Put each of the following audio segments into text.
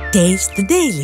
Taste the Daily.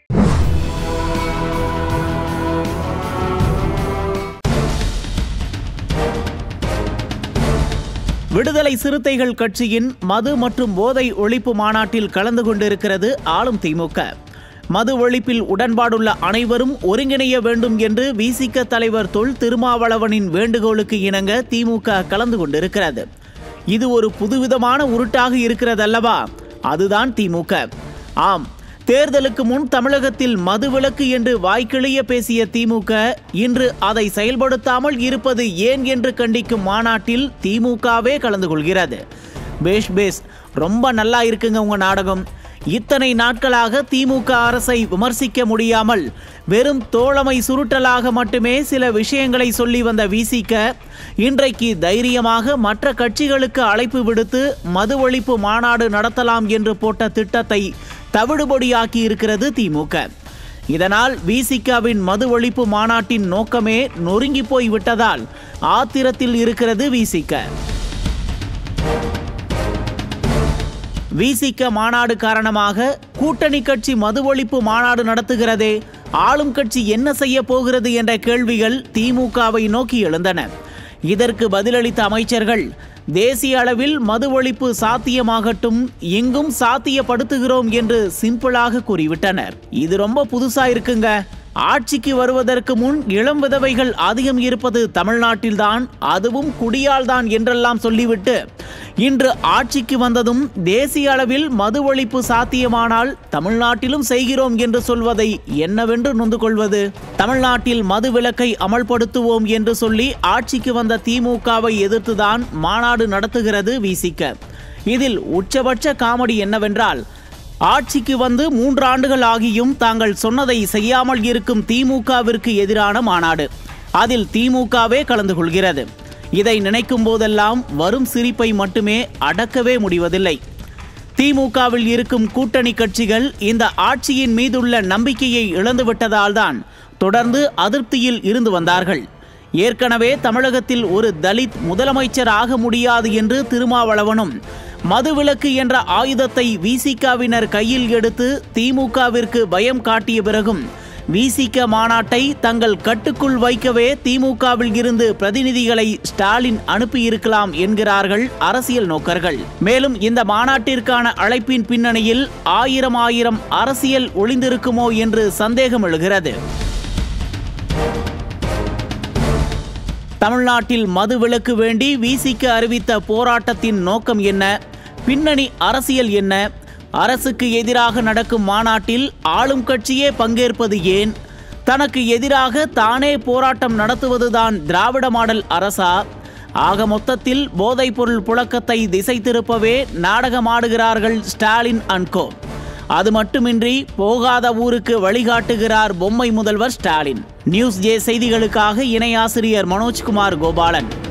விடுதலை சிறுத்தைகள் கட்சியின் மது மற்றும் போதை ஒழிப்பு மாநாட்டில் கலந்து கொண்டிருக்கிறது ஆளும் திமுக மது ஒழிப்பில் உடன்பாடுள்ள அனைவரும் ஒருங்கிணைய வேண்டும் என்று விசிக தலைவர் தொல் திருமாவளவனின் வேண்டுகோளுக்கு இணங்க திமுக கலந்து கொண்டிருக்கிறது இது ஒரு புதுவிதமான உருட்டாக இருக்கிறதல்லவா அதுதான் திமுக ஆம் தேர்தலுக்கு முன் தமிழகத்தில் மதுவிலக்கு என்று வாய்க்கிழிய பேசிய திமுக இன்று அதை செயல்படுத்தாமல் இருப்பது ஏன் என்று கண்டிக்கும் மாநாட்டில் திமுகவே கலந்து கொள்கிறது பேஷ் பேஷ் ரொம்ப நல்லா இருக்குங்க உங்க நாடகம் இத்தனை நாட்களாக திமுக அரசை விமர்சிக்க முடியாமல் வெறும் தோழமை சுருட்டலாக மட்டுமே சில விஷயங்களை சொல்லி வந்த விசிக இன்றைக்கு தைரியமாக மற்ற கட்சிகளுக்கு அழைப்பு விடுத்து மது ஒழிப்பு மாநாடு நடத்தலாம் என்று போட்ட திட்டத்தை தவிடுபொடியாக்கி இருக்கிறது திமுக இதனால் விசிகாவின் மது ஒழிப்பு மாநாட்டின் நோக்கமே நொறுங்கி போய் விட்டதால் ஆத்திரத்தில் இருக்கிறது விசிக விசிக மாநாடு காரணமாக கூட்டணி கட்சி மது ஒழிப்பு மாநாடு நடத்துகிறதே ஆளும் கட்சி என்ன செய்ய போகிறது என்ற கேள்விகள் திமுகவை நோக்கி எழுந்தன இதற்கு பதிலளித்த அமைச்சர்கள் தேசிய அளவில் மது ஒழிப்பு சாத்தியமாகட்டும் எங்கும் சாத்தியப்படுத்துகிறோம் என்று சிம்பிளாக கூறிவிட்டனர் இது ரொம்ப புதுசா இருக்குங்க ஆட்சிக்கு வருவதற்கு முன் இளம் விதவைகள் அதிகம் இருப்பது தமிழ்நாட்டில்தான் அதுவும் குடியால் தான் என்றெல்லாம் சொல்லிவிட்டு இன்று ஆட்சிக்கு வந்ததும் தேசிய அளவில் மது ஒழிப்பு சாத்தியமானால் தமிழ்நாட்டிலும் செய்கிறோம் என்று சொல்வதை என்னவென்று நொந்து கொள்வது தமிழ்நாட்டில் மது விலக்கை அமல்படுத்துவோம் என்று சொல்லி ஆட்சிக்கு வந்த திமுகவை எதிர்த்துதான் மாநாடு நடத்துகிறது விசிக இதில் உச்சபட்ச காமெடி என்னவென்றால் ஆட்சிக்கு வந்து மூன்று ஆண்டுகள் ஆகியும் தாங்கள் சொன்னதை செய்யாமல் இருக்கும் திமுகவிற்கு எதிரான மாநாடு அதில் திமுகவே கலந்து கொள்கிறது இதை நினைக்கும் போதெல்லாம் வரும் சிரிப்பை மட்டுமே அடக்கவே முடிவதில்லை திமுகவில் இருக்கும் கூட்டணி கட்சிகள் இந்த ஆட்சியின் மீதுள்ள நம்பிக்கையை இழந்துவிட்டதால்தான் தொடர்ந்து அதிருப்தியில் இருந்து வந்தார்கள் ஏற்கனவே தமிழகத்தில் ஒரு தலித் முதலமைச்சர் ஆக முடியாது என்று திருமாவளவனும் மதுவிலக்கு என்ற ஆயுதத்தை விசிகாவினர் கையில் எடுத்து திமுகவிற்கு பயம் காட்டிய பிறகும் விசிக மாநாட்டை தங்கள் கட்டுக்குள் வைக்கவே திமுகவில் இருந்து பிரதிநிதிகளை ஸ்டாலின் அனுப்பியிருக்கலாம் என்கிறார்கள் அரசியல் நோக்கர்கள் மேலும் இந்த மாநாட்டிற்கான அழைப்பின் பின்னணியில் ஆயிரம் ஆயிரம் அரசியல் ஒளிந்திருக்குமோ என்று சந்தேகம் எழுகிறது தமிழ்நாட்டில் மது விலக்கு வேண்டி விசிக்க அறிவித்த போராட்டத்தின் நோக்கம் என்ன பின்னணி அரசியல் என்ன அரசுக்கு எதிராக நடக்கும் மாநாட்டில் ஆளும் கட்சியே பங்கேற்பது ஏன் தனக்கு எதிராக தானே போராட்டம் நடத்துவதுதான் திராவிட மாடல் அரசா ஆக மொத்தத்தில் போதைப்பொருள் புழக்கத்தை திசை திருப்பவே நாடகமாடுகிறார்கள் ஸ்டாலின் அன்கோ அது மட்டுமின்றி போகாத ஊருக்கு வழிகாட்டுகிறார் பொம்மை முதல்வர் ஸ்டாலின் நியூஸ் ஜே செய்திகளுக்காக இணை ஆசிரியர் மனோஜ்குமார் கோபாலன்